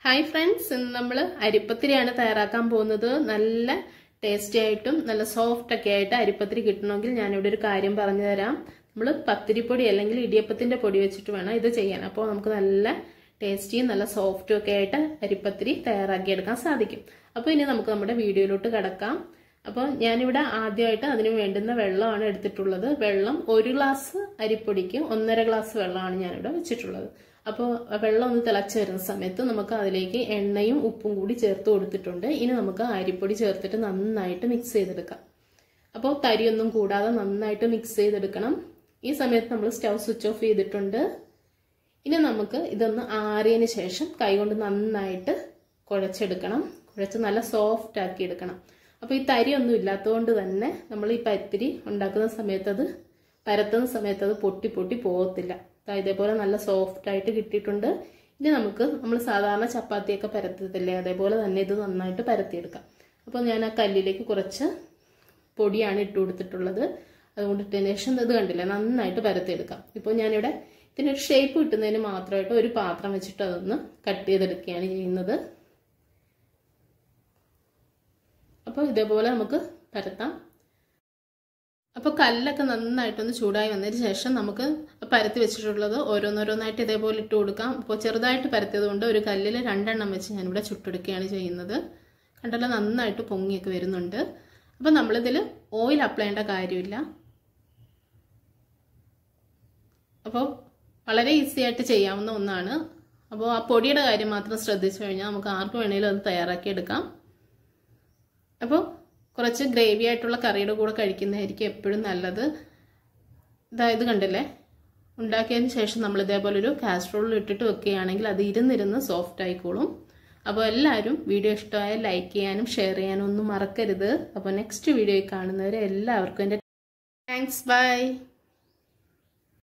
hi friends ഇന്ന് നമ്മൾ അരിപ്പത്തിരിയാണ് തയ്യാറാക്കാൻ പോകുന്നത് നല്ല ടേസ്റ്റി ആയിട്ടും നല്ല സോഫ്റ്റ് ഒക്കെ ആയിട്ട് അരിപ്പത്തിരി കിട്ടണമെങ്കിൽ ഞാനിവിടെ ഒരു കാര്യം പറഞ്ഞു തരാം നമ്മൾ പത്തിരിപ്പൊടി അല്ലെങ്കിൽ ഇടിയപ്പത്തിന്റെ പൊടി വെച്ചിട്ട് വേണം ഇത് ചെയ്യാൻ അപ്പോൾ നമുക്ക് നല്ല ടേസ്റ്റിയും നല്ല സോഫ്റ്റും ഒക്കെ ആയിട്ട് അരിപ്പത്തിരി തയ്യാറാക്കിയെടുക്കാൻ സാധിക്കും അപ്പോൾ ഇനി നമുക്ക് നമ്മുടെ വീഡിയോയിലോട്ട് കിടക്കാം അപ്പോൾ ഞാനിവിടെ ആദ്യമായിട്ട് അതിന് വേണ്ടുന്ന വെള്ളമാണ് എടുത്തിട്ടുള്ളത് വെള്ളം ഒരു ഗ്ലാസ് അരിപ്പൊടിക്ക് ഒന്നര ഗ്ലാസ് വെള്ളമാണ് ഞാനിവിടെ വെച്ചിട്ടുള്ളത് അപ്പോൾ വെള്ളം ഒന്ന് തിളച്ച് വരുന്ന സമയത്ത് നമുക്ക് അതിലേക്ക് എണ്ണയും ഉപ്പും കൂടി ചേർത്ത് കൊടുത്തിട്ടുണ്ട് ഇനി നമുക്ക് അരിപ്പൊടി ചേർത്തിട്ട് നന്നായിട്ട് മിക്സ് ചെയ്തെടുക്കാം അപ്പോൾ തരിയൊന്നും കൂടാതെ നന്നായിട്ട് മിക്സ് ചെയ്തെടുക്കണം ഈ സമയത്ത് നമ്മൾ സ്റ്റൗ സ്വിച്ച് ഓഫ് ചെയ്തിട്ടുണ്ട് ഇനി നമുക്ക് ഇതൊന്ന് ആറിയതിന് ശേഷം കൈകൊണ്ട് നന്നായിട്ട് കുഴച്ചെടുക്കണം കുഴച്ച് നല്ല സോഫ്റ്റ് ആക്കി എടുക്കണം അപ്പോൾ ഈ തരിയൊന്നും ഇല്ലാത്തതുകൊണ്ട് തന്നെ നമ്മൾ ഈ പത്തിരി ഉണ്ടാക്കുന്ന സമയത്ത് അത് പരത്തുന്ന സമയത്ത് അത് പൊട്ടി പൊട്ടി പോകത്തില്ല ഇതേപോലെ നല്ല സോഫ്റ്റ് ആയിട്ട് കിട്ടിയിട്ടുണ്ട് ഇനി നമുക്ക് നമ്മൾ സാധാരണ ചപ്പാത്തിയൊക്കെ പരത്തത്തില്ലേ അതേപോലെ തന്നെ ഇത് നന്നായിട്ട് പരത്തിയെടുക്കാം അപ്പോൾ ഞാൻ ആ കല്ലിലേക്ക് കുറച്ച് പൊടിയാണ് ഇട്ട് കൊടുത്തിട്ടുള്ളത് അതുകൊണ്ട് ഇട്ടതിന് ശേഷം ഇത് കണ്ടില്ല നന്നായിട്ട് പരത്തിയെടുക്കാം ഇപ്പോൾ ഞാനിവിടെ ഇതിനൊരു ഷേപ്പ് കിട്ടുന്നതിന് മാത്രമായിട്ട് ഒരു പാത്രം വെച്ചിട്ട് അതൊന്ന് കട്ട് ചെയ്തെടുക്കുകയാണ് ചെയ്യുന്നത് അപ്പോൾ ഇതേപോലെ നമുക്ക് പരത്താം അപ്പോൾ കല്ലൊക്കെ നന്നായിട്ടൊന്ന് ചൂടായി വന്നതിന് ശേഷം നമുക്ക് പരത്തി വെച്ചിട്ടുള്ളത് ഓരോന്നോരോന്നായിട്ട് ഇതേപോലെ ഇട്ട് കൊടുക്കാം അപ്പോൾ ചെറുതായിട്ട് പരത്തിയത് കൊണ്ട് ഒരു കല്ലിൽ രണ്ടെണ്ണം വെച്ച് ഞാനിവിടെ ചുട്ടെടുക്കുകയാണ് ചെയ്യുന്നത് കണ്ടല്ലോ നന്നായിട്ട് പൊങ്ങിയൊക്കെ വരുന്നുണ്ട് അപ്പോൾ നമ്മളിതിൽ ഓയിൽ അപ്ലൈ ചെയ്യേണ്ട കാര്യമില്ല അപ്പോൾ വളരെ ഈസി ആയിട്ട് ചെയ്യാവുന്ന ഒന്നാണ് അപ്പോൾ ആ പൊടിയുടെ കാര്യം മാത്രം ശ്രദ്ധിച്ചു കഴിഞ്ഞാൽ നമുക്ക് ആർക്ക് വേണമെങ്കിലും അത് തയ്യാറാക്കി എടുക്കാം അപ്പോൾ കുറച്ച് ഗ്രേവി ആയിട്ടുള്ള കറിയുടെ കൂടെ കഴിക്കുന്നതായിരിക്കും എപ്പോഴും നല്ലത് ഇതായത് കണ്ടില്ലേ ഉണ്ടാക്കിയതിന് ശേഷം നമ്മൾ ഇതേപോലെ ഒരു കാസ്ട്രോളിൽ ഇട്ടിട്ട് വെക്കുകയാണെങ്കിൽ അത് ഇരുന്നിരുന്ന് സോഫ്റ്റ് ആയിക്കോളും അപ്പോൾ എല്ലാവരും വീഡിയോ ഇഷ്ടമായാൽ ലൈക്ക് ചെയ്യാനും ഷെയർ ചെയ്യാനും ഒന്നും മറക്കരുത് അപ്പോൾ നെക്സ്റ്റ് വീഡിയോയിൽ കാണുന്നവരെ എല്ലാവർക്കും എൻ്റെ താങ്ക്സ് ബൈ